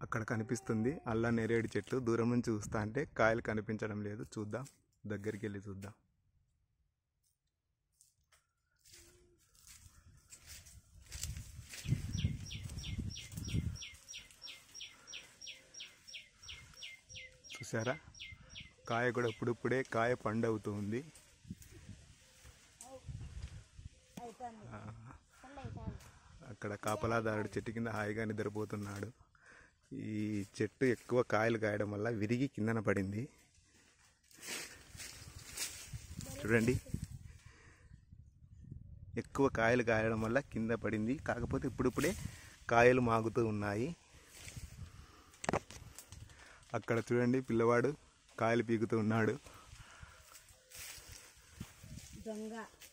అక్కడ కనిపిస్తుంది అల్ల నేరేడు చెట్లు దూరం నుంచి చూస్తా అంటే కాయలు కనిపించడం లేదు చూద్దాం దగ్గరికి వెళ్ళి చూద్దాం చూసారా కాయ కూడా ఇప్పుడిప్పుడే కాయ పండు అవుతూ ఉంది ఆ, అక్కడ కాపలాదారుడు చెట్టు కింద హాయిగా నిద్రపోతున్నాడు ఈ చెట్టు ఎక్కువ కాయలు కాయడం వల్ల విరిగి కిందన పడింది చూడండి ఎక్కువ కాయలు కాయడం వల్ల కింద పడింది కాకపోతే ఇప్పుడిప్పుడే కాయలు మాగుతూ ఉన్నాయి అక్కడ చూడండి పిల్లవాడు కాయలు పీకుతూ ఉన్నాడు దొంగ